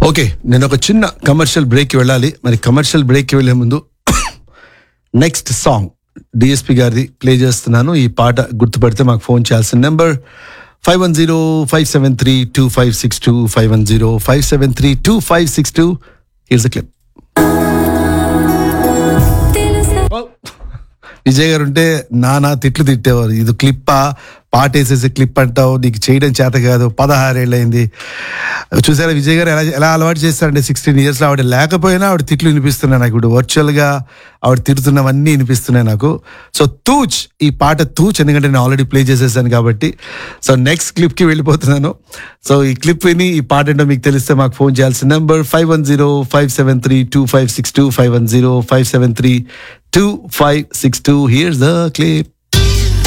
okay నేను ఒక చిన్న కమర్షియల్ బ్రేక్కి వెళ్ళాలి మరి కమర్షియల్ బ్రేక్కి వెళ్ళే ముందు నెక్స్ట్ సాంగ్ డిఎస్పి గారిది ప్లే చేస్తున్నాను ఈ పాట గుర్తుపడితే మాకు ఫోన్ చేయాల్సిన number five one zero five seven three two five six two five one zero five seven three two five six two here's the clip Vijay garu ఉంటే నానా తిట్లు తిట్టేవారు ఇది క్లిప్పా పాట వేసేసి క్లిప్ అంటావు నీకు చేయడం చేత కాదు పదహారేళ్ళైంది చూసారా విజయ్ గారు ఎలా ఎలా అలవాటు చేస్తారంటే సిక్స్టీన్ ఇయర్స్లో ఆవిడ లేకపోయినా ఆవిడ తిట్లు వినిపిస్తున్నాయి నాకు ఇప్పుడు వర్చువల్గా ఆవిడ తిడుతున్నవన్నీ వినిపిస్తున్నాయి నాకు సో తూచ్ ఈ పాట తూచ్ ఎందుకంటే నేను ఆల్రెడీ ప్లే చేసేసాను కాబట్టి సో నెక్స్ట్ క్లిప్కి వెళ్ళిపోతున్నాను సో ఈ క్లిప్ విని ఈ పాట ఏంటో మీకు తెలిస్తే మాకు ఫోన్ చేయాల్సిన number five one zero five seven three two five six two five one zero five seven three two five six two here's the clip